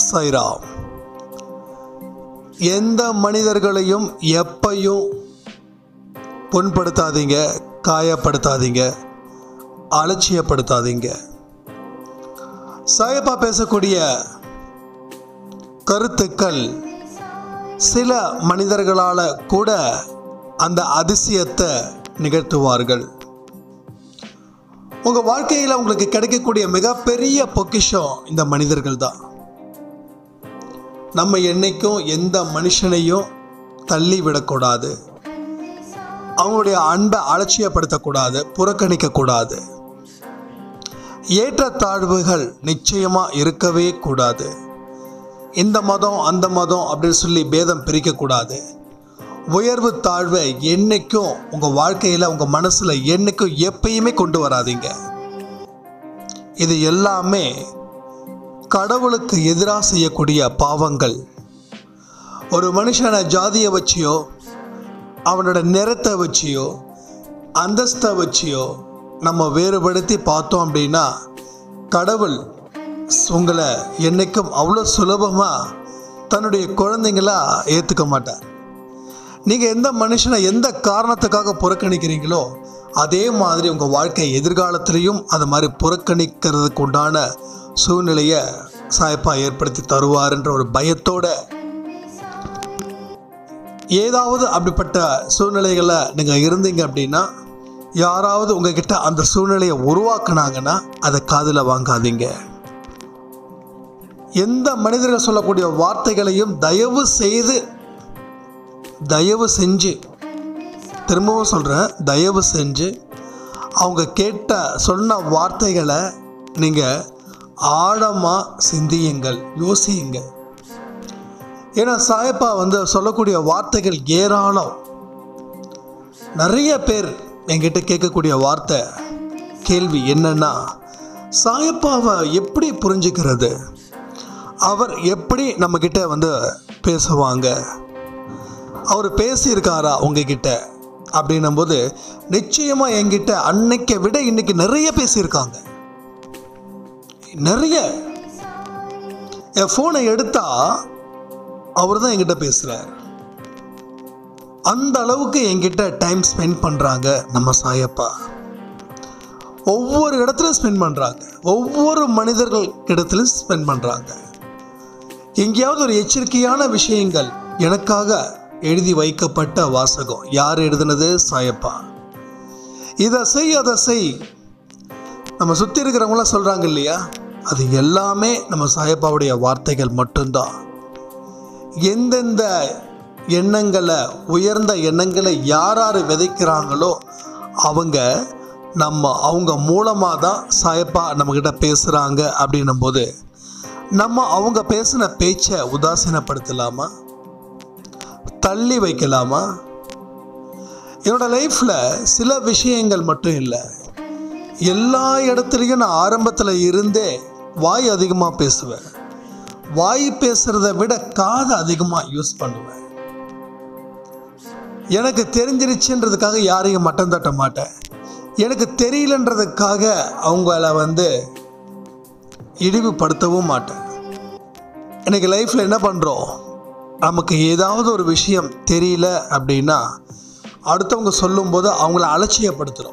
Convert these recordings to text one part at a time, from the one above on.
சாய்ராம் எந்த மனிதர்களையும் எப்பையும் புண்படுத்தாதீங்க காயப்படுத்தாதீங்க அலட்சியப்படுத்தாதீங்க சாயப்பா பேசக்கூடிய கருத்துக்கள் சில மனிதர்களால் கூட அந்த அதிசயத்தை நிகழ்த்துவார்கள் உங்கள் வாழ்க்கையில் உங்களுக்கு கிடைக்கக்கூடிய மிகப்பெரிய பொக்கிஷம் இந்த மனிதர்கள் தான் நம்ம என்னைக்கும் எந்த மனுஷனையும் தள்ளி விடக்கூடாது அவங்களுடைய அன்பை அலட்சியப்படுத்தக்கூடாது புறக்கணிக்கக்கூடாது ஏற்றத்தாழ்வுகள் நிச்சயமாக இருக்கவே கூடாது இந்த மதம் அந்த மதம் அப்படின்னு சொல்லி பேதம் பிரிக்கக்கூடாது உயர்வு தாழ்வை என்னைக்கும் உங்கள் வாழ்க்கையில் உங்கள் மனசில் என்னைக்கும் எப்பயுமே கொண்டு வராதீங்க இது எல்லாமே கடவுளுக்கு எதிராக செய்யக்கூடிய பாவங்கள் ஒரு மனுஷனை ஜாதியை வச்சியோ அவனோட நிறத்தை வச்சியோ அந்தஸ்தை வச்சியோ நம்ம வேறுபடுத்தி பார்த்தோம் அப்படின்னா கடவுள் உங்களை என்னைக்கும் அவ்வளோ சுலபமாக தன்னுடைய குழந்தைங்களா ஏற்றுக்க மாட்டார் நீங்கள் எந்த மனுஷனை எந்த காரணத்துக்காக புறக்கணிக்கிறீங்களோ அதே மாதிரி உங்கள் வாழ்க்கை எதிர்காலத்திலையும் அது மாதிரி புறக்கணிக்கிறதுக்கு உண்டான சூழ்நிலையை சாயப்பா ஏற்படுத்தி தருவார்ன்ற ஒரு பயத்தோட ஏதாவது அப்படிப்பட்ட சூழ்நிலைகளில் நீங்கள் இருந்தீங்க அப்படின்னா யாராவது உங்ககிட்ட அந்த சூழ்நிலையை உருவாக்குனாங்கன்னா அதை காதில் வாங்காதீங்க எந்த மனிதர்கள் சொல்லக்கூடிய வார்த்தைகளையும் தயவு செய்து தயவு செஞ்சு திரும்பவும் சொல்கிறேன் தயவு செஞ்சு அவங்க கேட்ட சொன்ன வார்த்தைகளை நீங்கள் ஆழமாக சிந்தியுங்கள் யோசியுங்க ஏன்னா சாயப்பா வந்து சொல்லக்கூடிய வார்த்தைகள் ஏராளம் நிறைய பேர் என்கிட்ட கேட்கக்கூடிய வார்த்தை கேள்வி என்னன்னா சாயப்பாவை எப்படி புரிஞ்சுக்கிறது அவர் எப்படி நம்மக்கிட்ட வந்து பேசுவாங்க அவர் பேசியிருக்காரா உங்ககிட்ட அப்படின்னும் போது நிச்சயமாக என்கிட்ட அன்னைக்கை விட இன்னைக்கு நிறைய பேசியிருக்காங்க நிறைய என் ஃபோனை எடுத்தா அவர் தான் என்கிட்ட பேசுகிறார் அந்த அளவுக்கு என்கிட்ட டைம் ஸ்பெண்ட் பண்ணுறாங்க நம்ம சாயப்பா ஒவ்வொரு இடத்துலையும் ஸ்பெண்ட் பண்ணுறாங்க ஒவ்வொரு மனிதர்கள் இடத்துலையும் ஸ்பெண்ட் பண்ணுறாங்க எங்கேயாவது ஒரு எச்சரிக்கையான விஷயங்கள் எனக்காக எழுதி வைக்கப்பட்ட வாசகம் யார் எழுதுனது சாயப்பா இதை செய் அதை செய் நம்ம சுற்றி இருக்கிறவங்களாம் சொல்கிறாங்க இல்லையா அது எல்லாமே நம்ம சாயப்பாவுடைய வார்த்தைகள் மட்டும்தான் எந்தெந்த எண்ணங்களை உயர்ந்த எண்ணங்களை யார் யார் விதைக்கிறாங்களோ அவங்க நம்ம அவங்க மூலமாக தான் சாயப்பா நம்மக்கிட்ட பேசுகிறாங்க அப்படின்னும் போது நம்ம அவங்க பேசின பேச்சை உதாசீனப்படுத்தலாமா தள்ளி வைக்கலாமா என்னோட லைஃப்பில் சில விஷயங்கள் மட்டும் இல்லை எல்லா இடத்துலையும் நான் ஆரம்பத்தில் இருந்தே வாய் அதிகமாக பேசுவேன் வாய் பேசுகிறத விட காதை அதிகமாக யூஸ் பண்ணுவேன் எனக்கு தெரிஞ்சிருச்சுன்றதுக்காக யாரையும் மட்டம் தட்ட மாட்டேன் எனக்கு தெரியலன்றதுக்காக அவங்கள வந்து இழிவுபடுத்தவும் மாட்டேன் எனக்கு லைஃப்பில் என்ன பண்ணுறோம் நமக்கு ஏதாவது ஒரு விஷயம் தெரியல அப்படின்னா அடுத்தவங்க சொல்லும்போது அவங்கள அலட்சியப்படுத்துகிறோம்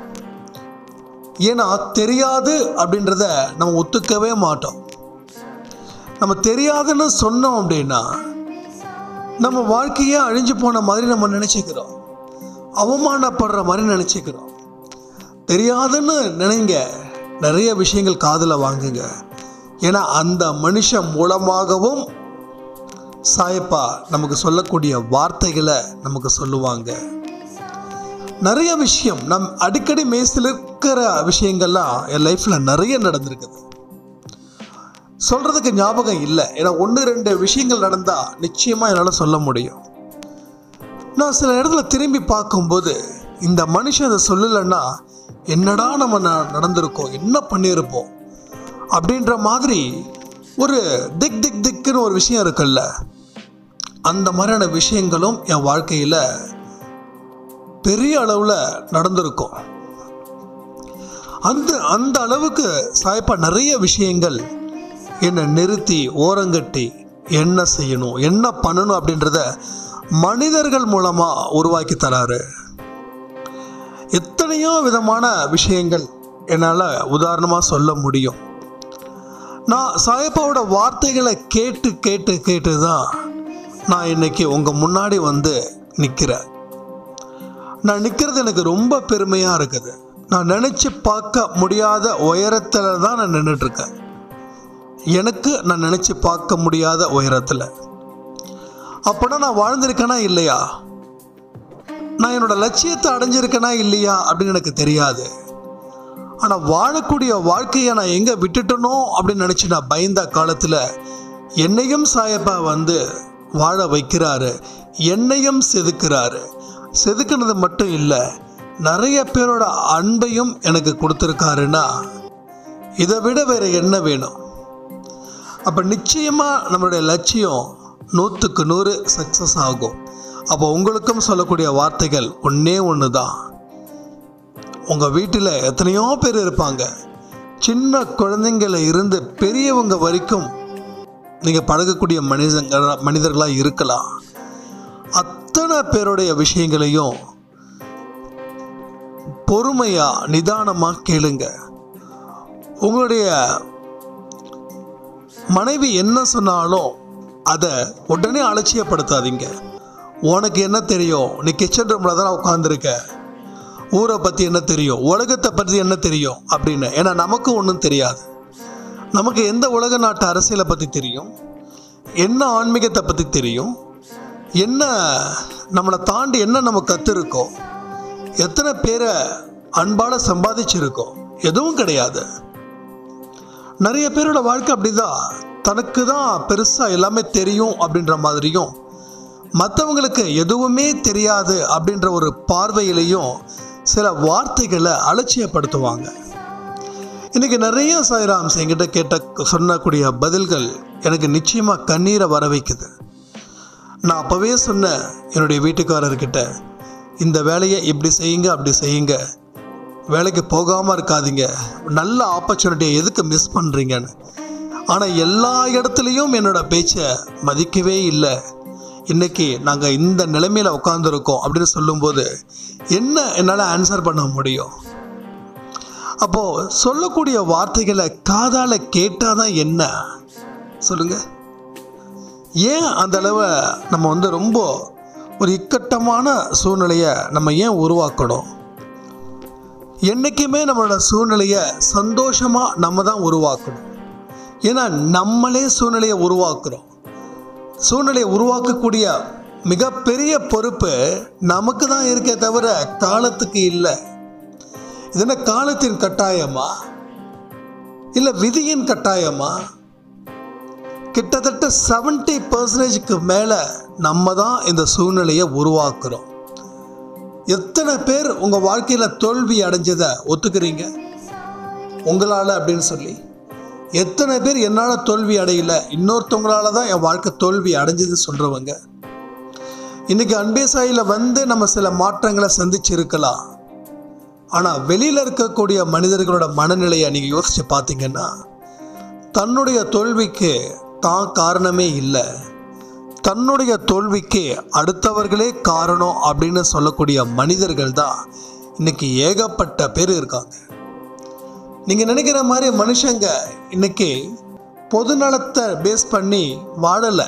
ஏன்னா தெரியாது அப்படின்றத நம்ம ஒத்துக்கவே மாட்டோம் நம்ம தெரியாதுன்னு சொன்னோம் அப்படின்னா நம்ம வாழ்க்கையே அழிஞ்சு போன மாதிரி நம்ம நினச்சிக்கிறோம் அவமானப்படுற மாதிரி நினச்சிக்கிறோம் தெரியாதுன்னு நினைங்க நிறைய விஷயங்கள் காதில் வாங்குங்க ஏன்னா அந்த மனுஷன் மூலமாகவும் சாயப்பா நமக்கு சொல்லக்கூடிய வார்த்தைகளை நமக்கு சொல்லுவாங்க நிறைய விஷயம் நம் அடிக்கடி மேசில் இருக்கிற விஷயங்கள்லாம் என் லைஃப்பில் நிறைய நடந்திருக்குது சொல்கிறதுக்கு ஞாபகம் இல்லை ஏன்னா ஒன்று ரெண்டு விஷயங்கள் நடந்தால் நிச்சயமாக என்னால் சொல்ல முடியும் நான் சில இடத்துல திரும்பி பார்க்கும்போது இந்த மனுஷன் அதை சொல்லலைன்னா என்னடா நம்ம ந- நடந்திருக்கோம் என்ன பண்ணியிருப்போம் அப்படின்ற மாதிரி ஒரு திக் திக் திக்குன்னு ஒரு விஷயம் இருக்குல்ல அந்த மாதிரியான விஷயங்களும் என் வாழ்க்கையில் பெரிய அளவில் நடந்திருக்கும் அந்த அந்த அளவுக்கு சாயப்பா நிறைய விஷயங்கள் என்னை நிறுத்தி ஓரங்கட்டி என்ன செய்யணும் என்ன பண்ணணும் அப்படின்றத மனிதர்கள் மூலமாக உருவாக்கி தராரு எத்தனையோ விதமான விஷயங்கள் என்னால் உதாரணமாக சொல்ல முடியும் நான் சாயப்பாவோட வார்த்தைகளை கேட்டு கேட்டு கேட்டு தான் நான் இன்னைக்கு உங்கள் முன்னாடி வந்து நிற்கிறேன் நான் நிற்கிறது எனக்கு ரொம்ப பெருமையாக இருக்குது நான் நினச்சி பார்க்க முடியாத உயரத்தில் தான் நான் நின்றுட்டுருக்கேன் எனக்கு நான் நினச்சி பார்க்க முடியாத உயரத்தில் அப்போனா நான் வாழ்ந்திருக்கேனா இல்லையா நான் என்னோட லட்சியத்தை அடைஞ்சிருக்கேனா இல்லையா அப்படின்னு எனக்கு தெரியாது ஆனால் வாழக்கூடிய வாழ்க்கையை நான் எங்கே விட்டுட்டனோ அப்படின்னு நினச்சி நான் பயந்த காலத்தில் என்னையும் சாயப்பா வந்து வாழ வைக்கிறாரு என்னையும் செதுக்கிறாரு செதுக்கினது மட்டும் இல்லை நிறைய பேரோட அன்பையும் எனக்கு கொடுத்துருக்காருன்னா இதை விட வேறு என்ன வேணும் அப்போ நிச்சயமாக நம்மளுடைய லட்சியம் நூற்றுக்கு நூறு சக்ஸஸ் ஆகும் அப்போ உங்களுக்கும் சொல்லக்கூடிய வார்த்தைகள் ஒன்றே ஒன்று தான் உங்கள் வீட்டில் எத்தனையோ பேர் இருப்பாங்க சின்ன குழந்தைங்கள இருந்து பெரியவங்க வரைக்கும் நீங்கள் பழகக்கூடிய மனிதங்க மனிதர்களாக இருக்கலாம் அத்தனை பேருடைய விஷயங்களையும் பொறுமையாக நிதானமாக கேளுங்க உங்களுடைய மனைவி என்ன சொன்னாலும் அதை உடனே அலட்சியப்படுத்தாதீங்க உனக்கு என்ன தெரியும் நீ கிச்சன் ரூமில் தான் உட்காந்துருக்க ஊரை பற்றி என்ன தெரியும் உலகத்தை பற்றி என்ன தெரியும் அப்படின்னு ஏன்னா நமக்கு ஒன்றும் தெரியாது நமக்கு எந்த உலக நாட்டு அரசியலை பற்றி தெரியும் என்ன ஆன்மீகத்தை பற்றி தெரியும் என்ன நம்மளை தாண்டி என்ன நம்ம கற்றுருக்கோம் எத்தனை பேரை அன்பால் சம்பாதிச்சிருக்கோம் எதுவும் கிடையாது நிறைய பேரோட வாழ்க்கை அப்படிதான் தனக்கு தான் பெருசாக எல்லாமே தெரியும் அப்படின்ற மாதிரியும் மற்றவங்களுக்கு எதுவுமே தெரியாது அப்படின்ற ஒரு பார்வையிலையும் சில வார்த்தைகளை அலட்சியப்படுத்துவாங்க இன்றைக்கி நிறைய சாய்ராம்ஸ் என்கிட்ட கேட்ட சொன்னக்கூடிய பதில்கள் எனக்கு நிச்சயமாக கண்ணீரை வர வைக்குது நான் அப்போவே சொன்னேன் என்னுடைய வீட்டுக்காரர்கிட்ட இந்த வேலையை இப்படி செய்யுங்க அப்படி செய்யுங்க வேலைக்கு போகாமல் இருக்காதீங்க நல்ல ஆப்பர்ச்சுனிட்டியை எதுக்கு மிஸ் பண்ணுறீங்கன்னு ஆனால் எல்லா இடத்துலையும் என்னோட பேச்சை மதிக்கவே இல்லை இன்னைக்கு நாங்கள் இந்த நிலைமையில் உட்காந்துருக்கோம் அப்படின்னு சொல்லும்போது என்ன என்னால் ஆன்சர் பண்ண முடியும் அப்போது சொல்லக்கூடிய வார்த்தைகளை காதால் கேட்டால் தான் என்ன சொல்லுங்கள் ஏன் அந்த அளவை நம்ம வந்து ரொம்ப ஒரு இக்கட்டமான சூழ்நிலையை நம்ம ஏன் உருவாக்கணும் என்றைக்குமே நம்மளோட சூழ்நிலையை சந்தோஷமாக நம்ம தான் உருவாக்கணும் ஏன்னா நம்மளே சூழ்நிலையை உருவாக்குறோம் சூழ்நிலையை உருவாக்கக்கூடிய மிகப்பெரிய பொறுப்பு நமக்கு தான் இருக்கே தவிர காலத்துக்கு இல்லை இது என்ன காலத்தின் கட்டாயமா இல்லை விதியின் கட்டாயமா கிட்டத்தட்ட செவன்டி பர்சன்டேஜுக்கு மேலே நம்ம தான் இந்த சூழ்நிலையை உருவாக்குறோம் எத்தனை பேர் உங்கள் வாழ்க்கையில் தோல்வி அடைஞ்சதை ஒத்துக்கிறீங்க உங்களால் அப்படின்னு சொல்லி எத்தனை பேர் என்னால் தோல்வி அடையல இன்னொருத்தவங்களால தான் என் வாழ்க்கை தோல்வி அடைஞ்சது சொல்கிறவங்க இன்றைக்கி அன்பேசாயில் வந்து நம்ம சில மாற்றங்களை சந்திச்சிருக்கலாம் ஆனால் வெளியில் இருக்கக்கூடிய மனிதர்களோட மனநிலையை நீங்கள் யோசித்து பார்த்தீங்கன்னா தன்னுடைய தோல்விக்கு தான் காரணமே இல்லை தன்னுடைய தோல்விக்கு அடுத்தவர்களே காரணம் அப்படின்னு சொல்லக்கூடிய மனிதர்கள் தான் இன்னைக்கு ஏகப்பட்ட பேர் இருக்காங்க நீங்கள் நினைக்கிற மாதிரி மனுஷங்க இன்னைக்கு பொதுநலத்தை பேஸ் பண்ணி வாழலை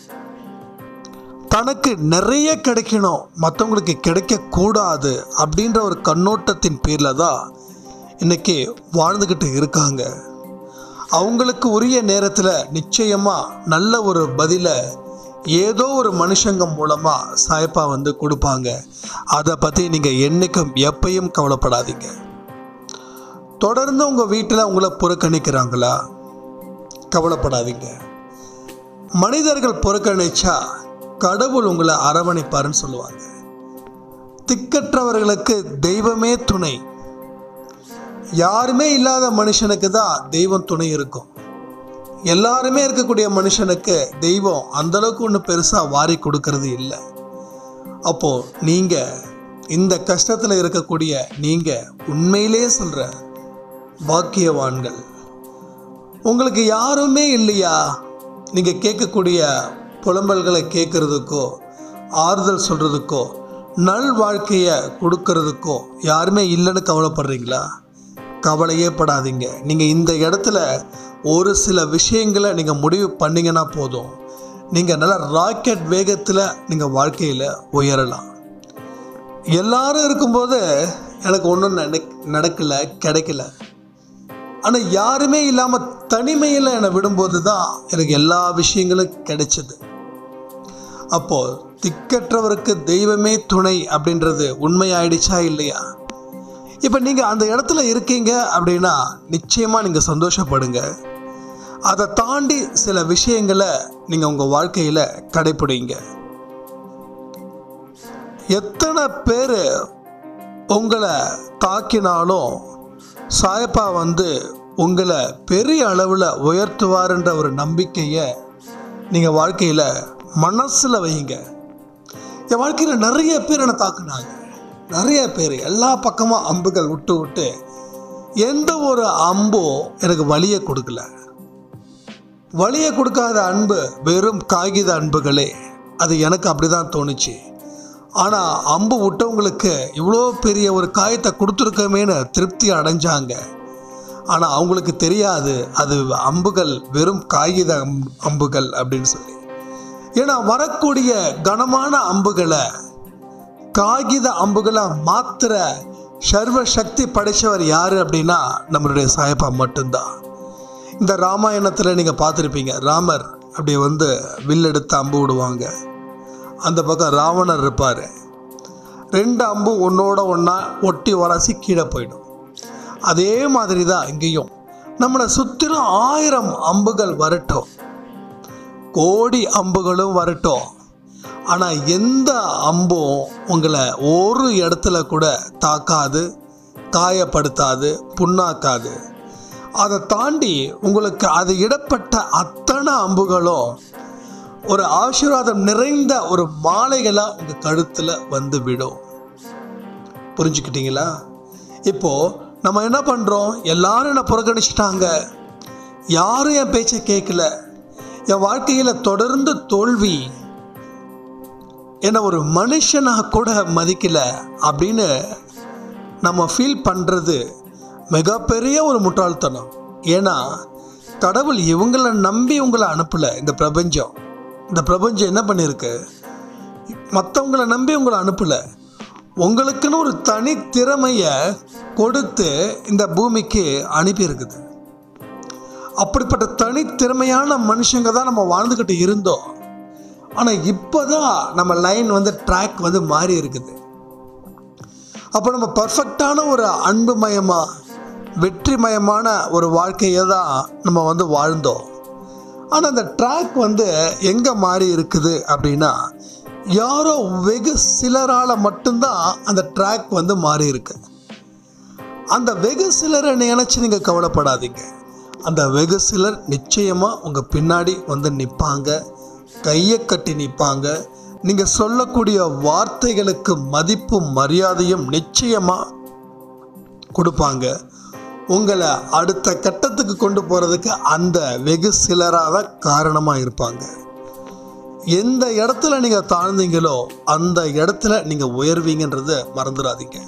தனக்கு நிறைய கிடைக்கணும் மற்றவங்களுக்கு கிடைக்கக்கூடாது அப்படின்ற ஒரு கண்ணோட்டத்தின் பேரில் தான் இன்னைக்கு வாழ்ந்துக்கிட்டு இருக்காங்க அவங்களுக்கு உரிய நேரத்தில் நிச்சயமாக நல்ல ஒரு பதிலை ஏதோ ஒரு மனுஷங்க மூலமாக சாய்ப்பா வந்து கொடுப்பாங்க அதை பற்றி நீங்கள் என்றைக்கும் எப்பையும் கவலைப்படாதீங்க தொடர்ந்து உங்கள் வீட்டில் உங்களை புறக்கணிக்கிறாங்களா கவலைப்படாதீங்க மனிதர்கள் புறக்கணிச்சா கடவுள் உங்களை அரவணைப்பாருன்னு சொல்லுவாங்க திக்கற்றவர்களுக்கு தெய்வமே துணை யாருமே இல்லாத மனுஷனுக்கு தான் தெய்வம் துணை இருக்கும் எல்லாருமே இருக்கக்கூடிய மனுஷனுக்கு தெய்வம் அந்தளவுக்கு ஒன்றும் பெருசாக வாரி கொடுக்கறது இல்லை அப்போது நீங்கள் இந்த கஷ்டத்தில் இருக்கக்கூடிய நீங்கள் உண்மையிலே சொல்கிற பாக்கியவான்கள் உங்களுக்கு யாருமே இல்லையா நீங்கள் கேட்கக்கூடிய புலம்பல்களை கேட்குறதுக்கோ ஆறுதல் சொல்கிறதுக்கோ நல் வாழ்க்கையை கொடுக்கறதுக்கோ யாருமே இல்லைன்னு கவலைப்படுறீங்களா கவலையே படாதீங்க நீங்கள் இந்த இடத்துல ஒரு சில விஷயங்களை நீங்கள் முடிவு பண்ணீங்கன்னா போதும் நீங்கள் நல்லா ராக்கெட் வேகத்தில் நீங்கள் வாழ்க்கையில் உயரலாம் எல்லாரும் இருக்கும்போது எனக்கு ஒன்றும் நடக்கலை கிடைக்கல ஆனால் யாருமே இல்லாமல் தனிமையில் என்னை விடும்போது தான் எனக்கு எல்லா விஷயங்களும் கிடைச்சது அப்போது திக்கற்றவருக்கு தெய்வமே துணை அப்படின்றது உண்மையாயிடுச்சா இல்லையா இப்போ நீங்கள் அந்த இடத்துல இருக்கீங்க அப்படின்னா நிச்சயமாக நீங்கள் சந்தோஷப்படுங்க அதை தாண்டி சில விஷயங்களை நீங்கள் உங்கள் வாழ்க்கையில் கடைப்பிடிங்க எத்தனை பேர் உங்களை தாக்கினாலும் சாயப்பா வந்து உங்களை பெரிய அளவில் உயர்த்துவார்ன்ற ஒரு நம்பிக்கையை நீங்கள் வாழ்க்கையில் மனசில் வைங்க என் வாழ்க்கையில் நிறைய பேர் என்னை தாக்குனாங்க நிறைய பேர் எல்லா பக்கமும் அம்புகள் விட்டு விட்டு எந்த ஒரு அம்பும் எனக்கு வலியை கொடுக்கல வலியை கொடுக்காத அன்பு வெறும் காகித அன்புகளே அது எனக்கு அப்படி தான் தோணுச்சு ஆனால் அம்பு விட்டவங்களுக்கு இவ்வளோ பெரிய ஒரு காயத்தை கொடுத்துருக்கமேனு திருப்தி அடைஞ்சாங்க ஆனால் அவங்களுக்கு தெரியாது அது அம்புகள் வெறும் காகித அம்- அம்புகள் அப்படின்னு சொல்லி ஏன்னா வரக்கூடிய கனமான அம்புகளை காகித அம்புகளை மாத்திர சர்வ சக்தி படைச்சவர் யார் அப்படின்னா நம்மளுடைய சாயப்பா மட்டும்தான் இந்த ராமாயணத்தில் நீங்கள் பார்த்துருப்பீங்க ராமர் அப்படி வந்து வில் எடுத்து அம்பு விடுவாங்க அந்த பக்கம் ராவணர் இருப்பார் ரெண்டு அம்பு ஒன்றோட ஒன்றா ஒட்டி உரசி கீழே போயிடும் அதே மாதிரி தான் இங்கேயும் நம்மளை சுற்றிலும் ஆயிரம் அம்புகள் வரட்டும் கோடி அம்புகளும் வரட்டும் ஆனால் எந்த அம்பும் உங்களை ஒரு இடத்துல கூட தாக்காது காயப்படுத்தாது புண்ணாக்காது அதை தாண்டி உங்களுக்கு அது இடப்பட்ட அத்தனை அம்புகளும் ஒரு ஆசீர்வாதம் நிறைந்த ஒரு மாலைகளாக உங்கள் கழுத்தில் வந்து விடும் புரிஞ்சுக்கிட்டீங்களா இப்போ நம்ம என்ன பண்ணுறோம் எல்லாரும் என்னை புறக்கணிச்சிட்டாங்க யாரும் என் பேச்சை கேட்கல என் வாழ்க்கையில் தொடர்ந்து தோல்வி என்னை ஒரு மனுஷனாக கூட மதிக்கல அப்படின்னு நம்ம ஃபீல் பண்ணுறது மிகப்பெரிய ஒரு முட்டாள்தனம் ஏன்னா கடவுள் இவங்களை நம்பி உங்களை அனுப்பலை இந்த பிரபஞ்சம் இந்த பிரபஞ்சம் என்ன பண்ணியிருக்கு மற்றவங்களை நம்பி உங்களை அனுப்பலை உங்களுக்குன்னு ஒரு தனி திறமையை கொடுத்து இந்த பூமிக்கு அனுப்பியிருக்குது அப்படிப்பட்ட தனித்திறமையான மனுஷங்க தான் நம்ம வாழ்ந்துக்கிட்டு இருந்தோம் ஆனால் இப்போ தான் நம்ம லைன் வந்து ட்ராக் வந்து மாறி இருக்குது அப்போ நம்ம பர்ஃபெக்டான ஒரு அன்புமயமாக வெற்றிமயமான ஒரு வாழ்க்கையை தான் நம்ம வந்து வாழ்ந்தோம் ஆனால் அந்த ட்ராக் வந்து எங்கே மாறி இருக்குது அப்படின்னா யாரோ வெகு சிலரால் மட்டும்தான் அந்த ட்ராக் வந்து மாறி இருக்கு அந்த வெகு சிலரை நினைச்சு நீங்கள் கவலைப்படாதீங்க அந்த வெகு சிலர் நிச்சயமாக உங்கள் பின்னாடி வந்து நிற்பாங்க கையை கட்டி நிற்பாங்க நீங்கள் சொல்லக்கூடிய வார்த்தைகளுக்கு மதிப்பும் மரியாதையும் நிச்சயமாக கொடுப்பாங்க உங்களை அடுத்த கட்டத்துக்கு கொண்டு போகிறதுக்கு அந்த வெகு சிலராக தான் காரணமாக இருப்பாங்க எந்த இடத்துல நீங்கள் தாழ்ந்தீங்களோ அந்த இடத்துல நீங்கள் உயர்வீங்கன்றதை மறந்துடாதீங்க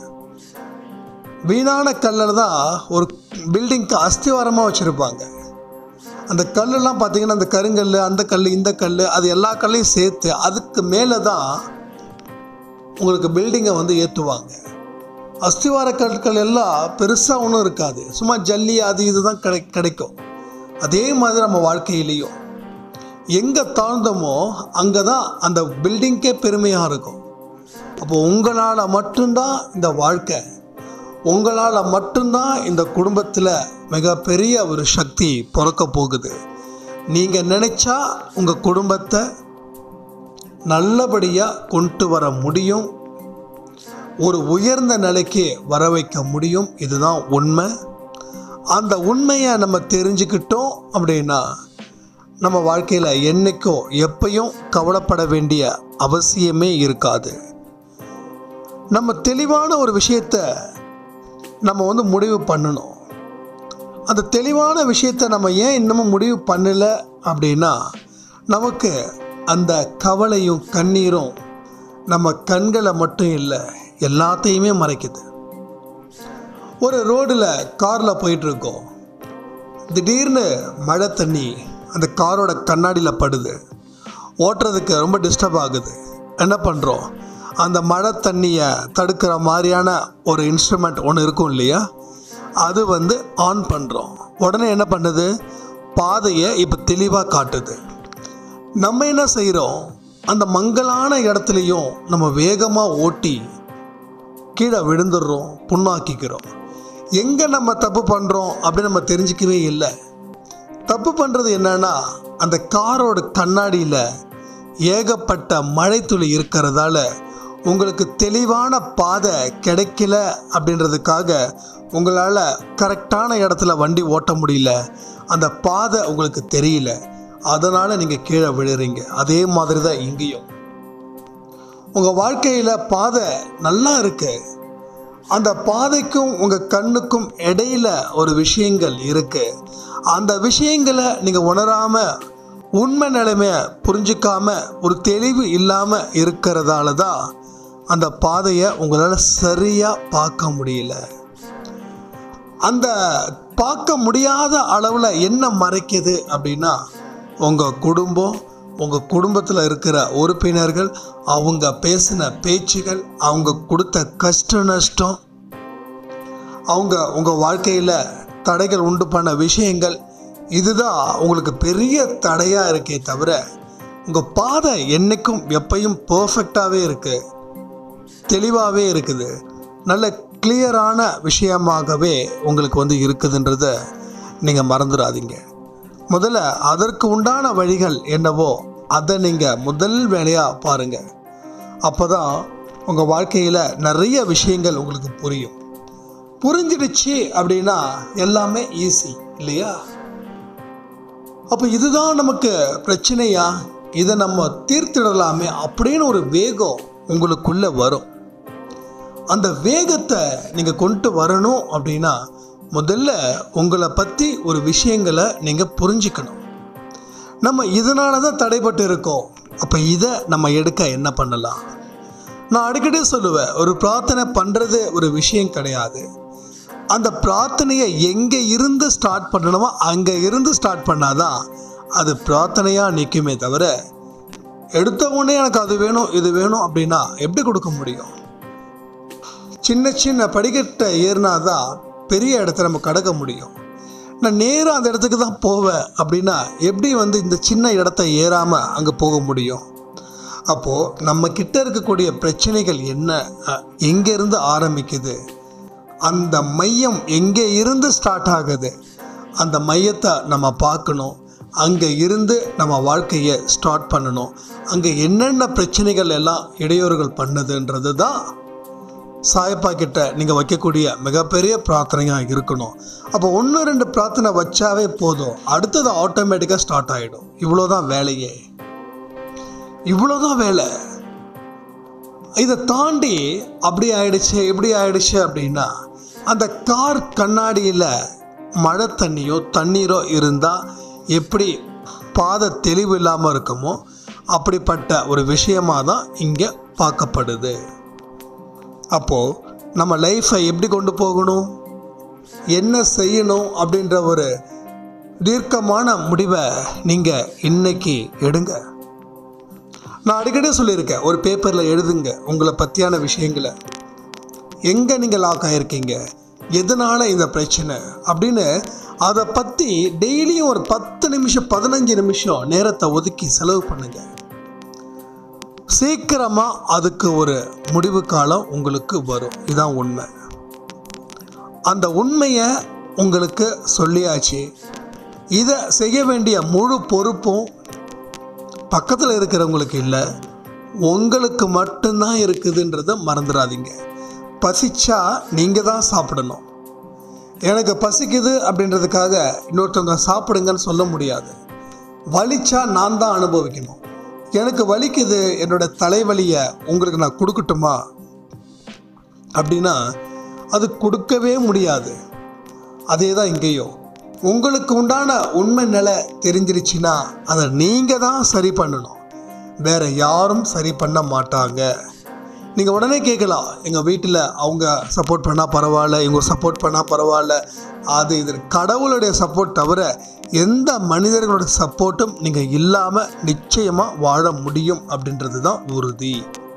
வீணான கல்லில் தான் ஒரு பில்டிங்க்கு அஸ்திவாரமாக வச்சுருப்பாங்க அந்த கல்லெல்லாம் பார்த்தீங்கன்னா அந்த கருங்கல் அந்த கல் இந்த கல் அது எல்லா கல்லையும் சேர்த்து அதுக்கு மேலே தான் உங்களுக்கு பில்டிங்கை வந்து ஏற்றுவாங்க அஸ்திவார கற்கள் எல்லாம் பெருசாக ஒன்றும் இருக்காது சும்மா ஜல்லி அது இது தான் கிடை கிடைக்கும் அதே மாதிரி நம்ம வாழ்க்கையிலையும் எங்கே தாழ்ந்தோமோ அங்கே தான் அந்த பில்டிங்க்கே பெருமையாக இருக்கும் அப்போ உங்களால் மட்டும்தான் இந்த வாழ்க்கை உங்களால் மட்டும்தான் இந்த குடும்பத்தில் மிகப்பெரிய ஒரு சக்தி பிறக்க போகுது நீங்கள் நினச்சா உங்கள் குடும்பத்தை நல்லபடியாக கொண்டு வர முடியும் ஒரு உயர்ந்த நிலைக்கு வர வைக்க முடியும் இதுதான் உண்மை அந்த உண்மையை நம்ம தெரிஞ்சுக்கிட்டோம் அப்படின்னா நம்ம வாழ்க்கையில் என்றைக்கும் எப்பயும் கவலைப்பட வேண்டிய அவசியமே இருக்காது நம்ம தெளிவான ஒரு விஷயத்தை நம்ம வந்து முடிவு பண்ணணும் அந்த தெளிவான விஷயத்தை நம்ம ஏன் இன்னமும் முடிவு பண்ணல அப்படின்னா நமக்கு அந்த கவலையும் கண்ணீரும் நம்ம கண்களை மட்டும் இல்லை எல்லாத்தையுமே மறைக்குது ஒரு ரோடில் காரில் போயிட்டுருக்கோம் திடீர்னு மழை தண்ணி அந்த காரோட கண்ணாடியில் படுது ஓட்டுறதுக்கு ரொம்ப டிஸ்டர்ப் ஆகுது என்ன பண்ணுறோம் அந்த மழை தண்ணியை தடுக்கிற மாதிரியான ஒரு இன்ஸ்ட்ருமெண்ட் ஒன்று இருக்கும் இல்லையா அது வந்து ஆன் பண்ணுறோம் உடனே என்ன பண்ணுது பாதையை இப்போ தெளிவாக காட்டுது நம்ம என்ன செய்கிறோம் அந்த மங்கலான இடத்துலையும் நம்ம வேகமாக ஓட்டி கீழே விழுந்துடுறோம் புண்ணாக்கிக்கிறோம் எங்கே நம்ம தப்பு பண்ணுறோம் அப்படின்னு நம்ம தெரிஞ்சிக்கவே இல்லை தப்பு பண்ணுறது என்னன்னா அந்த காரோட கண்ணாடியில் ஏகப்பட்ட மழைத்துளி இருக்கிறதால உங்களுக்கு தெளிவான பாதை கிடைக்கல அப்படின்றதுக்காக உங்களால் கரெக்டான இடத்துல வண்டி ஓட்ட முடியல அந்த பாதை உங்களுக்கு தெரியல அதனால் நீங்கள் கீழே விழுறீங்க அதே மாதிரி தான் இங்கேயும் உங்கள் வாழ்க்கையில் பாதை நல்லா இருக்கு அந்த பாதைக்கும் உங்கள் கண்ணுக்கும் இடையில ஒரு விஷயங்கள் இருக்கு அந்த விஷயங்களை நீங்கள் உணராமல் உண்மை நிலைமையை புரிஞ்சிக்காம ஒரு தெளிவு இல்லாமல் இருக்கிறதால தான் அந்த பாதையை உங்களால் சரியாக பார்க்க முடியல அந்த பார்க்க முடியாத அளவில் என்ன மறைக்குது அப்படின்னா உங்கள் குடும்பம் உங்கள் குடும்பத்தில் இருக்கிற உறுப்பினர்கள் அவங்க பேசின பேச்சுகள் அவங்க கொடுத்த கஷ்ட நஷ்டம் அவங்க உங்கள் வாழ்க்கையில் தடைகள் உண்டு பண்ண விஷயங்கள் இதுதான் உங்களுக்கு பெரிய தடையாக இருக்கே தவிர உங்கள் பாதை என்றைக்கும் எப்பயும் பர்ஃபெக்டாகவே இருக்குது தெளிவாகவே இருக்குது நல்ல கிளியரான விஷயமாகவே உங்களுக்கு வந்து இருக்குதுன்றத நீங்கள் மறந்துடாதீங்க முதல்ல அதற்கு உண்டான வழிகள் என்னவோ அதை நீங்கள் முதல் வேலையாக பாருங்கள் அப்போ தான் உங்கள் வாழ்க்கையில் நிறைய விஷயங்கள் உங்களுக்கு புரியும் புரிஞ்சிடுச்சு அப்படின்னா எல்லாமே ஈஸி இல்லையா அப்போ இதுதான் நமக்கு பிரச்சனையா இதை நம்ம தீர்த்திடலாமே அப்படின்னு ஒரு வேகம் உங்களுக்குள்ளே வரும் அந்த வேகத்தை நீங்கள் கொண்டு வரணும் அப்படின்னா முதல்ல உங்களை பற்றி ஒரு விஷயங்களை நீங்கள் புரிஞ்சுக்கணும் நம்ம இதனால தான் தடைப்பட்டு இருக்கோம் அப்போ இதை நம்ம எடுக்க என்ன பண்ணலாம் நான் அடிக்கடி சொல்லுவேன் ஒரு பிரார்த்தனை பண்ணுறது ஒரு விஷயம் கிடையாது அந்த பிரார்த்தனையை எங்கே இருந்து ஸ்டார்ட் பண்ணணுமோ அங்கே இருந்து ஸ்டார்ட் பண்ணாதான் அது பிரார்த்தனையாக நிற்குமே தவிர எடுத்த உடனே எனக்கு அது வேணும் இது வேணும் அப்படின்னா எப்படி கொடுக்க முடியும் சின்ன சின்ன படிக்கட்டை ஏறினா தான் பெரிய இடத்த நம்ம கடக்க முடியும் நான் நேராக அந்த இடத்துக்கு தான் போவேன் அப்படின்னா எப்படி வந்து இந்த சின்ன இடத்த ஏறாமல் அங்கே போக முடியும் அப்போது நம்ம கிட்ட இருக்கக்கூடிய பிரச்சனைகள் என்ன அஹ், எங்கேருந்து ஆரம்பிக்குது அந்த மையம் எங்கே இருந்து ஸ்டார்ட் ஆகுது அந்த மையத்தை நம்ம பார்க்கணும் அங்கே இருந்து நம்ம வாழ்க்கையை ஸ்டார்ட் பண்ணணும் அங்கே என்னென்ன பிரச்சனைகள் எல்லாம் இடையூறுகள் பண்ணுதுன்றது தான் சாயப்பா கிட்ட நீங்கள் வைக்கக்கூடிய மிகப்பெரிய பிரார்த்தனையாக இருக்கணும் அப்போ ஒன்று ரெண்டு பிரார்த்தனை வச்சாவே போதும் அடுத்தது ஆட்டோமேட்டிக்காக ஸ்டார்ட் ஆகிடும் இவ்வளோதான் வேலையே இவ்வளோதான் வேலை இதை தாண்டி அப்படி ஆயிடுச்சு இப்படி ஆயிடுச்சு அப்படின்னா அந்த கார் கண்ணாடியில் மழை தண்ணியோ தண்ணீரோ இருந்தால் எப்படி பாதை தெளிவு இல்லாமல் இருக்குமோ அப்படிப்பட்ட ஒரு விஷயமாக தான் இங்கே பார்க்கப்படுது அப்போது நம்ம லைஃப்பை எப்படி கொண்டு போகணும் என்ன செய்யணும் அப்படின்ற ஒரு தீர்க்கமான முடிவை நீங்கள் இன்னைக்கு எடுங்க நான் அடிக்கடி சொல்லியிருக்கேன் ஒரு பேப்பரில் எழுதுங்க உங்களை பற்றியான விஷயங்களை எங்கே நீங்கள் லாக் ஆகிருக்கீங்க எதனால் இந்த பிரச்சனை அப்படின்னு அதை பற்றி டெய்லியும் ஒரு பத்து நிமிஷம் பதினஞ்சு நிமிஷம் நேரத்தை ஒதுக்கி செலவு பண்ணுங்க சீக்கிரமாக அதுக்கு ஒரு முடிவு காலம் உங்களுக்கு வரும் இதுதான் உண்மை அந்த உண்மையை உங்களுக்கு சொல்லியாச்சு இதை செய்ய வேண்டிய முழு பொறுப்பும் பக்கத்தில் இருக்கிறவங்களுக்கு இல்லை உங்களுக்கு மட்டும்தான் இருக்குதுன்றதை மறந்துடாதீங்க பசிச்சா நீங்கள் தான் சாப்பிடணும் எனக்கு பசிக்குது அப்படின்றதுக்காக இன்னொருத்தவங்க சாப்பிடுங்கன்னு சொல்ல முடியாது வலிச்சா நான் தான் அனுபவிக்கணும் எனக்கு வலிக்குது என்னோட தலைவலியை உங்களுக்கு நான் கொடுக்கட்டுமா அப்படின்னா அது கொடுக்கவே முடியாது அதே தான் இங்கேயும் உங்களுக்கு உண்டான உண்மை நிலை தெரிஞ்சிருச்சுன்னா அதை நீங்கள் தான் சரி பண்ணணும் வேற யாரும் சரி பண்ண மாட்டாங்க நீங்கள் உடனே கேட்கலாம் எங்கள் வீட்டில் அவங்க சப்போர்ட் பண்ணால் பரவாயில்ல இவங்க சப்போர்ட் பண்ணால் பரவாயில்ல அது இது கடவுளுடைய சப்போர்ட் தவிர எந்த மனிதர்களோட சப்போர்ட்டும் நீங்கள் இல்லாமல் நிச்சயமாக வாழ முடியும் அப்படின்றது தான் உறுதி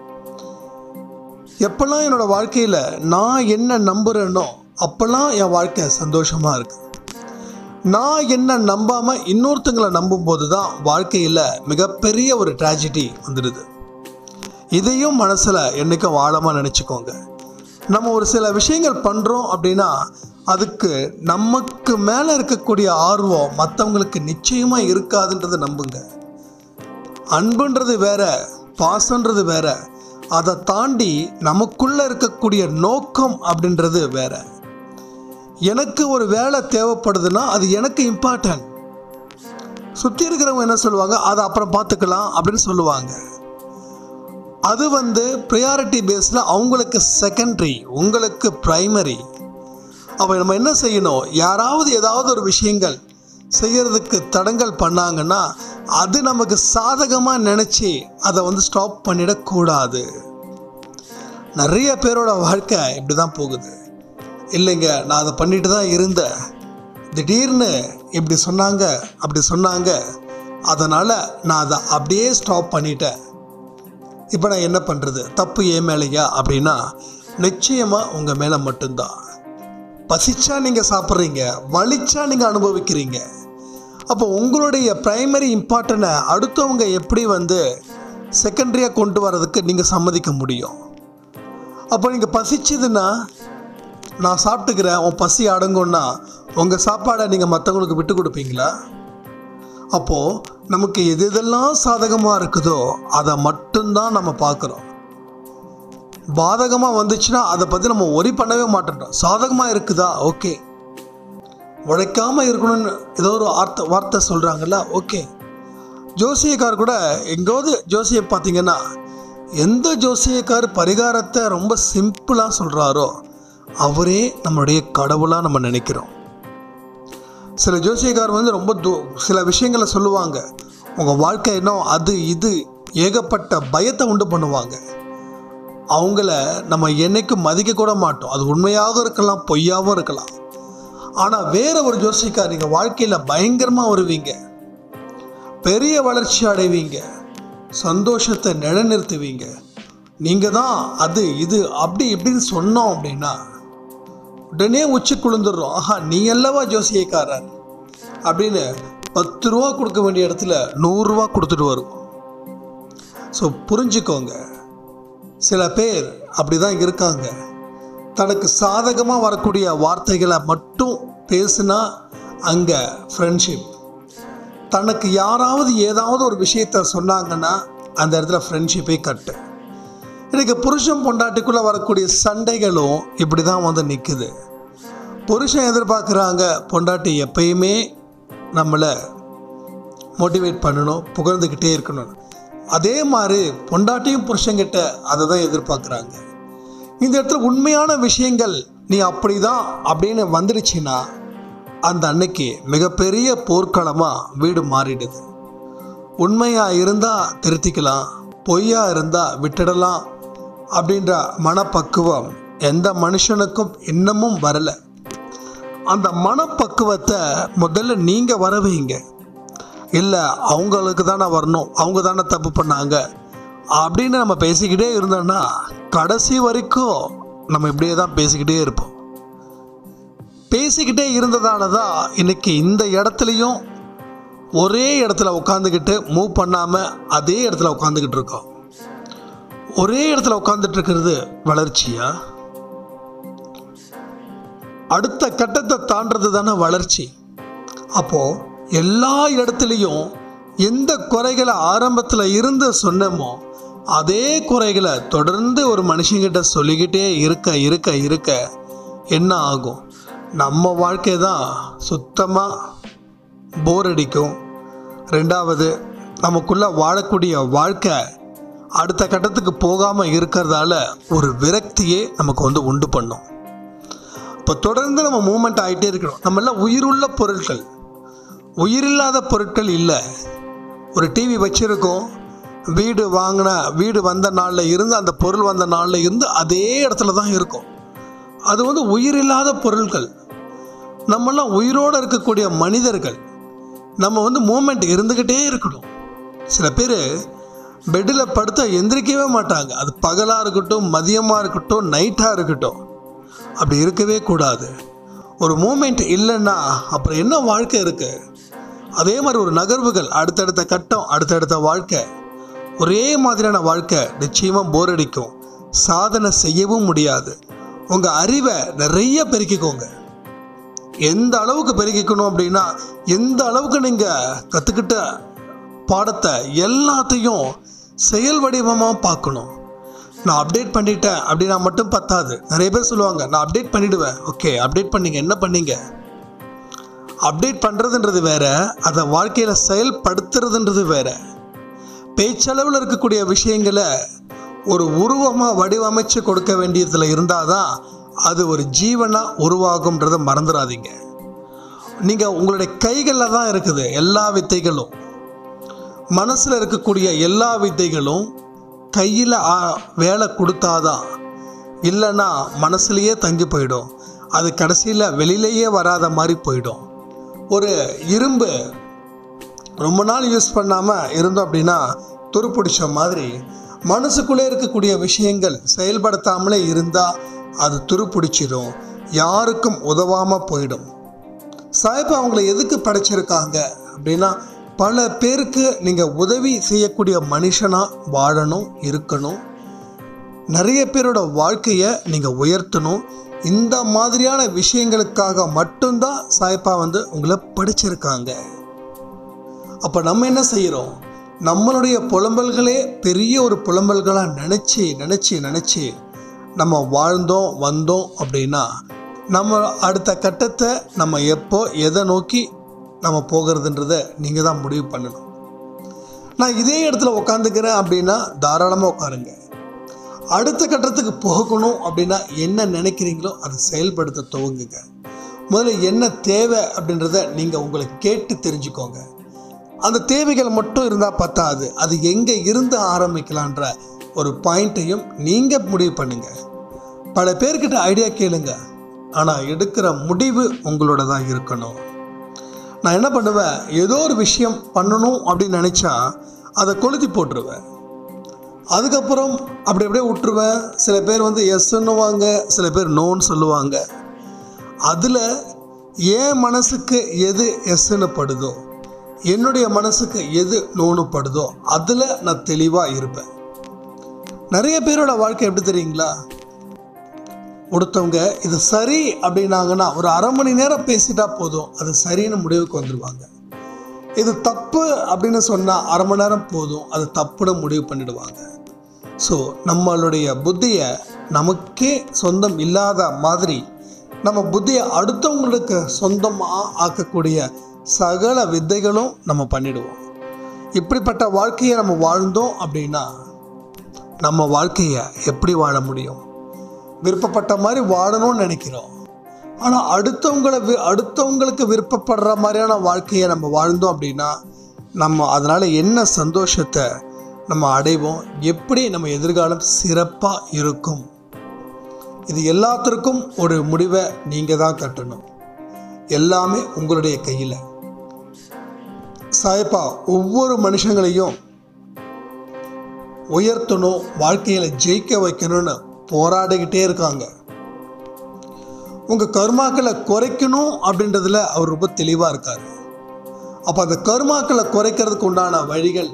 எப்பெல்லாம் என்னோட வாழ்க்கையில் நான் என்ன நம்புகிறேனோ அப்போல்லாம் என் வாழ்க்கை சந்தோஷமாக இருக்கு நான் என்ன நம்பாமல் இன்னொருத்தங்களை நம்பும்போது தான் வாழ்க்கையில் மிகப்பெரிய ஒரு ட்ராஜடி வந்துடுது இதையும் மனசில் என்றைக்கும் வாழாமல் நினச்சிக்கோங்க நம்ம ஒரு சில விஷயங்கள் பண்ணுறோம் அப்படின்னா அதுக்கு நமக்கு மேலே இருக்கக்கூடிய ஆர்வம் மற்றவங்களுக்கு நிச்சயமாக இருக்காதுன்றதை நம்புங்க அன்புன்றது வேற பாசன்றது வேற அதை தாண்டி நமக்குள்ளே இருக்கக்கூடிய நோக்கம் அப்படின்றது வேற எனக்கு ஒரு வேலை தேவைப்படுதுன்னா அது எனக்கு இம்பார்ட்டன்ட் சுற்றி இருக்கிறவங்க என்ன சொல்லுவாங்க அதை அப்புறம் பார்த்துக்கலாம் அப்படின்னு சொல்லுவாங்க அது வந்து ப்ரையாரிட்டி பேஸில் அவங்களுக்கு செகண்டரி உங்களுக்கு ப்ரைமரி அப்போ நம்ம என்ன செய்யணும் யாராவது ஏதாவது ஒரு விஷயங்கள் செய்யறதுக்கு தடங்கல் பண்ணாங்கன்னா அது நமக்கு சாதகமாக நினச்சி அதை வந்து ஸ்டாப் பண்ணிடக்கூடாது நிறைய பேரோட வாழ்க்கை இப்படி தான் போகுது இல்லைங்க நான் அதை பண்ணிட்டு தான் இருந்தேன் திடீர்னு இப்படி சொன்னாங்க அப்படி சொன்னாங்க அதனால் நான் அதை அப்படியே ஸ்டாப் பண்ணிட்டேன் இப்போ நான் என்ன பண்ணுறது தப்பு ஏன் மேலேயா அப்படின்னா நிச்சயமாக உங்கள் மேலே மட்டும்தான் பசிச்சா நீங்கள் சாப்பிட்றீங்க வலிச்சா நீங்கள் அனுபவிக்கிறீங்க அப்போ உங்களுடைய ப்ரைமரி இம்பார்ட்டனை அடுத்தவங்க எப்படி வந்து செகண்டரியாக கொண்டு வரதுக்கு நீங்கள் சம்மதிக்க முடியும் அப்போ நீங்கள் பசிச்சதுன்னா நான் சாப்பிட்டுக்கிறேன் உன் பசி அடங்கும்னா உங்கள் சாப்பாடை நீங்கள் மற்றவங்களுக்கு விட்டு கொடுப்பீங்களா அப்போது நமக்கு எது எதெல்லாம் சாதகமாக இருக்குதோ அதை மட்டும்தான் நம்ம பார்க்குறோம் பாதகமாக வந்துச்சுன்னா அதை பற்றி நம்ம ஒரி பண்ணவே மாட்டேன்றோம் சாதகமாக இருக்குதா ஓகே உழைக்காமல் இருக்கணும்னு ஏதோ ஒரு வார்த்தை வார்த்தை சொல்கிறாங்கல்ல ஓகே ஜோசியக்கார் கூட எங்கேயாவது ஜோசியை பார்த்தீங்கன்னா எந்த ஜோசியக்கார் பரிகாரத்தை ரொம்ப சிம்பிளாக சொல்கிறாரோ அவரே நம்மளுடைய கடவுளாக நம்ம நினைக்கிறோம் சில ஜோசியக்கார் வந்து ரொம்ப தூ சில விஷயங்களை சொல்லுவாங்க உங்கள் வாழ்க்கை என்ன அது இது ஏகப்பட்ட பயத்தை உண்டு பண்ணுவாங்க அவங்கள நம்ம என்னைக்கும் மதிக்க கூட மாட்டோம் அது உண்மையாக இருக்கலாம் பொய்யாகவும் இருக்கலாம் ஆனால் வேற ஒரு ஜோசியக்கார் நீங்கள் வாழ்க்கையில் பயங்கரமாக வருவீங்க பெரிய வளர்ச்சி அடைவீங்க சந்தோஷத்தை நிலைநிறுத்துவீங்க நீங்கள் தான் அது இது அப்படி இப்படின்னு சொன்னோம் அப்படின்னா உடனே உச்சி குளிந்துடுறோம் ஆஹா நீ அல்லவா ஜோசியக்காரர் அப்படின்னு பத்து ரூபா கொடுக்க வேண்டிய இடத்துல நூறுரூவா கொடுத்துட்டு வரும் ஸோ புரிஞ்சுக்கோங்க சில பேர் அப்படி தான் இருக்காங்க தனக்கு சாதகமாக வரக்கூடிய வார்த்தைகளை மட்டும் பேசுனா அங்கே ஃப்ரெண்ட்ஷிப் தனக்கு யாராவது ஏதாவது ஒரு விஷயத்த சொன்னாங்கன்னா அந்த இடத்துல ஃப்ரெண்ட்ஷிப்பே கட்டு இன்னைக்கு புருஷன் பொண்டாட்டிக்குள்ளே வரக்கூடிய சண்டைகளும் இப்படி தான் வந்து நிற்குது புருஷன் எதிர்பார்க்குறாங்க பொண்டாட்டி எப்பயுமே நம்மளை மோட்டிவேட் பண்ணணும் புகழ்ந்துக்கிட்டே இருக்கணும் அதே மாதிரி பொண்டாட்டியும் புருஷங்கிட்ட அதை தான் எதிர்பார்க்குறாங்க இந்த இடத்துல உண்மையான விஷயங்கள் நீ அப்படி தான் அப்படின்னு வந்துடுச்சுன்னா அந்த அன்னைக்கு மிகப்பெரிய போர்க்களமாக வீடு மாறிடுது உண்மையாக இருந்தால் திருத்திக்கலாம் பொய்யா இருந்தால் விட்டுடலாம் அப்படின்ற மனப்பக்குவம் எந்த மனுஷனுக்கும் இன்னமும் வரலை அந்த மனப்பக்குவத்தை முதல்ல நீங்கள் வர வைங்க இல்லை அவங்களுக்கு தானே வரணும் அவங்க தானே தப்பு பண்ணாங்க அப்படின்னு நம்ம பேசிக்கிட்டே இருந்தோம்னா கடைசி வரைக்கும் நம்ம இப்படியே தான் பேசிக்கிட்டே இருப்போம் பேசிக்கிட்டே இருந்ததால தான் இன்னைக்கு இந்த இடத்துலையும் ஒரே இடத்துல உட்காந்துக்கிட்டு மூவ் பண்ணாமல் அதே இடத்துல உட்காந்துக்கிட்டு இருக்கோம் ஒரே இடத்துல உட்காந்துட்டு இருக்கிறது வளர்ச்சியா அடுத்த கட்டத்தை தாண்டது தானே வளர்ச்சி அப்போது எல்லா இடத்துலையும் எந்த குறைகளை ஆரம்பத்தில் இருந்து சொன்னோமோ அதே குறைகளை தொடர்ந்து ஒரு மனுஷங்கிட்ட சொல்லிக்கிட்டே இருக்க இருக்க இருக்க என்ன ஆகும் நம்ம வாழ்க்கை தான் சுத்தமாக போர் அடிக்கும் ரெண்டாவது நமக்குள்ளே வாழக்கூடிய வாழ்க்கை அடுத்த கட்டத்துக்கு போகாமல் இருக்கிறதால ஒரு விரக்தியே நமக்கு வந்து உண்டு பண்ணும் இப்போ தொடர்ந்து நம்ம மூமெண்ட் ஆகிட்டே இருக்கணும் நம்ம எல்லாம் உயிருள்ள பொருட்கள் உயிரில்லாத பொருட்கள் இல்லை ஒரு டிவி வச்சுருக்கோம் வீடு வாங்கின வீடு வந்த நாளில் இருந்து அந்த பொருள் வந்த நாளில் இருந்து அதே இடத்துல தான் இருக்கும் அது வந்து உயிரில்லாத பொருட்கள் நம்மெல்லாம் உயிரோடு இருக்கக்கூடிய மனிதர்கள் நம்ம வந்து மூமெண்ட் இருந்துக்கிட்டே இருக்கணும் சில பேர் பெட்டில் படுத்தா எந்திரிக்கவே மாட்டாங்க அது பகலாக இருக்கட்டும் மதியமாக இருக்கட்டும் நைட்டாக இருக்கட்டும் அப்படி இருக்கவே கூடாது ஒரு மூமெண்ட் இல்லைன்னா அப்புறம் என்ன வாழ்க்கை இருக்குது அதே மாதிரி ஒரு நகர்வுகள் அடுத்தடுத்த கட்டம் அடுத்தடுத்த வாழ்க்கை ஒரே மாதிரியான வாழ்க்கை நிச்சயமாக போர் அடிக்கும் சாதனை செய்யவும் முடியாது உங்கள் அறிவை நிறைய பெருக்கிக்கோங்க எந்த அளவுக்கு பெருக்கிக்கணும் அப்படின்னா எந்த அளவுக்கு நீங்கள் கற்றுக்கிட்ட பாடத்தை எல்லாத்தையும் செயல் வடிவமாக பார்க்கணும் நான் அப்டேட் பண்ணிட்டேன் அப்படின்னா மட்டும் பத்தாது நிறைய பேர் சொல்லுவாங்க நான் அப்டேட் பண்ணிடுவேன் ஓகே அப்டேட் பண்ணீங்க என்ன பண்ணீங்க அப்டேட் பண்ணுறதுன்றது வேற அதை வாழ்க்கையில் செயல்படுத்துறதுன்றது வேற பேச்சளவில் இருக்கக்கூடிய விஷயங்களை ஒரு உருவமாக வடிவமைச்சு கொடுக்க வேண்டியதில் இருந்தால் தான் அது ஒரு ஜீவனாக உருவாகும்ன்றதை மறந்துடாதீங்க நீங்கள் உங்களுடைய கைகளில் தான் இருக்குது எல்லா வித்தைகளும் மனசில் இருக்கக்கூடிய எல்லா வித்தைகளும் கையில் வேலை கொடுத்தாதான் இல்லைன்னா மனசுலேயே தங்கி போயிடும் அது கடைசியில் வெளியிலேயே வராத மாதிரி போயிடும் ஒரு இரும்பு ரொம்ப நாள் யூஸ் பண்ணாமல் இருந்தோம் அப்படின்னா துருப்பிடிச்ச மாதிரி மனசுக்குள்ளே இருக்கக்கூடிய விஷயங்கள் செயல்படுத்தாமலே இருந்தால் அது துருப்பிடிச்சிடும் யாருக்கும் உதவாமல் போயிடும் சாய்பா அவங்கள எதுக்கு படைச்சிருக்காங்க அப்படின்னா பல பேருக்கு நீங்கள் உதவி செய்யக்கூடிய மனுஷனாக வாழணும் இருக்கணும் நிறைய பேரோட வாழ்க்கையை நீங்கள் உயர்த்தணும் இந்த மாதிரியான விஷயங்களுக்காக மட்டும்தான் சாய்ப்பா வந்து உங்களை படிச்சிருக்காங்க அப்போ நம்ம என்ன செய்கிறோம் நம்மளுடைய புலம்பல்களே பெரிய ஒரு புலம்பல்களாக நினச்சி நினச்சி நினச்சி நம்ம வாழ்ந்தோம் வந்தோம் அப்படின்னா நம்ம அடுத்த கட்டத்தை நம்ம எப்போ எதை நோக்கி நம்ம போகிறதுன்றத நீங்கள் தான் முடிவு பண்ணணும் நான் இதே இடத்துல உட்காந்துக்கிறேன் அப்படின்னா தாராளமாக உட்காருங்க அடுத்த கட்டத்துக்கு போகணும் அப்படின்னா என்ன நினைக்கிறீங்களோ அதை செயல்படுத்த துவங்குங்க முதல்ல என்ன தேவை அப்படின்றத நீங்கள் உங்களுக்கு கேட்டு தெரிஞ்சுக்கோங்க அந்த தேவைகள் மட்டும் இருந்தால் பத்தாது அது எங்கே இருந்து ஆரம்பிக்கலான்ற ஒரு பாயிண்ட்டையும் நீங்கள் முடிவு பண்ணுங்க பல பேர்கிட்ட ஐடியா கேளுங்க ஆனால் எடுக்கிற முடிவு உங்களோட தான் இருக்கணும் நான் என்ன பண்ணுவேன் ஏதோ ஒரு விஷயம் பண்ணணும் அப்படின்னு நினச்சா அதை கொளுத்தி போட்டுருவேன் அதுக்கப்புறம் அப்படி அப்படியே விட்டுருவேன் சில பேர் வந்து எஸ்ன்னுவாங்க சில பேர் நோன்னு சொல்லுவாங்க அதில் என் மனசுக்கு எது எஸ்ன்னு படுதோ என்னுடைய மனசுக்கு எது நோன்னு படுதோ அதில் நான் தெளிவாக இருப்பேன் நிறைய பேரோட வாழ்க்கை எப்படி தெரியுங்களா ஒருத்தவங்க இது சரி அப்படின்னாங்கன்னா ஒரு அரை மணி நேரம் பேசிட்டா போதும் அது சரின்னு முடிவுக்கு வந்துடுவாங்க இது தப்பு அப்படின்னு சொன்னால் அரை மணி நேரம் போதும் அது தப்புன்னு முடிவு பண்ணிடுவாங்க ஸோ நம்மளுடைய புத்தியை நமக்கே சொந்தம் இல்லாத மாதிரி நம்ம புத்தியை அடுத்தவங்களுக்கு சொந்தமாக ஆக்கக்கூடிய சகல வித்தைகளும் நம்ம பண்ணிடுவோம் இப்படிப்பட்ட வாழ்க்கையை நம்ம வாழ்ந்தோம் அப்படின்னா நம்ம வாழ்க்கையை எப்படி வாழ முடியும் விருப்பப்பட்ட மாதிரி வாழணும்னு நினைக்கிறோம் ஆனால் அடுத்தவங்களை வி அடுத்தவங்களுக்கு விருப்பப்படுற மாதிரியான வாழ்க்கையை நம்ம வாழ்ந்தோம் அப்படின்னா நம்ம அதனால் என்ன சந்தோஷத்தை நம்ம அடைவோம் எப்படி நம்ம எதிர்காலம் சிறப்பாக இருக்கும் இது எல்லாத்திற்கும் ஒரு முடிவை நீங்கள் தான் கட்டணும் எல்லாமே உங்களுடைய கையில் சாயப்பா ஒவ்வொரு மனுஷங்களையும் உயர்த்தணும் வாழ்க்கையில் ஜெயிக்க வைக்கணும்னு போராடிக்கிட்டே இருக்காங்க உங்கள் கர்மாக்களை குறைக்கணும் அப்படின்றதுல அவர் ரொம்ப தெளிவாக இருக்கார் அப்போ அந்த கர்மாக்களை குறைக்கிறதுக்கு உண்டான வழிகள்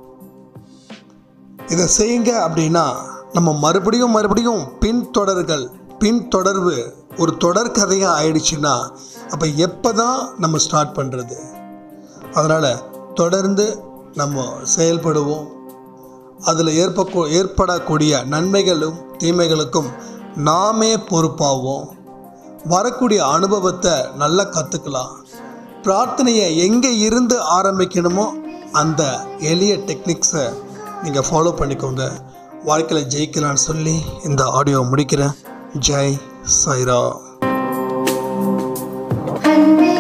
இதை செய்யுங்க அப்படின்னா நம்ம மறுபடியும் மறுபடியும் பின்தொடர்கள் பின்தொடர்பு ஒரு தொடர் கதையாக ஆயிடுச்சுன்னா அப்போ எப்போ தான் நம்ம ஸ்டார்ட் பண்ணுறது அதனால் தொடர்ந்து நம்ம செயல்படுவோம் அதில் ஏற்ப ஏற்படக்கூடிய நன்மைகளும் தீமைகளுக்கும் நாமே பொறுப்பாவோம் வரக்கூடிய அனுபவத்தை நல்லா கற்றுக்கலாம் பிரார்த்தனையை எங்கே இருந்து ஆரம்பிக்கணுமோ அந்த எளிய டெக்னிக்ஸை நீங்கள் ஃபாலோ பண்ணிக்கோங்க வாழ்க்கையில் ஜெயிக்கலான்னு சொல்லி இந்த ஆடியோ முடிக்கிறேன் ஜெய் சாய்ரா அன்பே